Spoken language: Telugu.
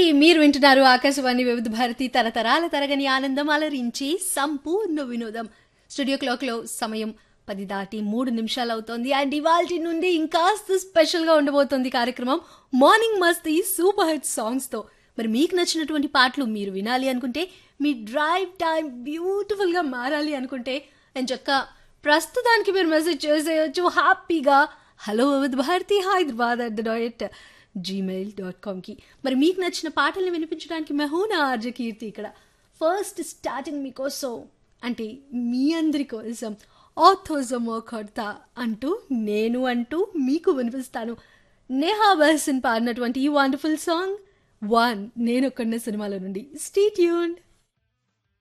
మీరు వింటున్నారు ఆకాశవాణి వివిధ భారతి తరతరాల తరగని ఆనందం అలరించి సంపూర్ణ వినోదం స్టూడియో క్లాక్ లో సమయం పది దాటి మూడు నిమిషాలు అవుతోంది అండ్ ఇవాల్టి నుండి ఇంకాస్త స్పెషల్ గా ఉండబోతోంది కార్యక్రమం మార్నింగ్ మస్తీ సూపర్ హిట్ సాంగ్స్ తో మరి మీకు నచ్చినటువంటి పాటలు మీరు వినాలి అనుకుంటే మీ డ్రైవ్ టైం బ్యూటిఫుల్ గా మారాలి అనుకుంటే అండ్ చక్క ప్రస్తుతానికి మీరు మెసేజ్ చేసేయచ్చు హ్యాపీగా hello Vividh Bharati Hyderabad at the rate Gmail dot కామ్కి మరి మీకు నచ్చిన పాటల్ని వినిపించడానికి మెహూనా ఆర్జ కీర్తి ఇక్కడ ఫస్ట్ స్టార్టింగ్ మీకోసం అంటే మీ అందరి కోసం ఆథోజమో కొడతా అంటూ నేను అంటూ మీకు వినిపిస్తాను నేహా బహసిన్ పాడినటువంటి ఈ వండర్ఫుల్ సాంగ్ వన్ నేను కొన్న సినిమాల నుండి స్టీ ట్యూన్డ్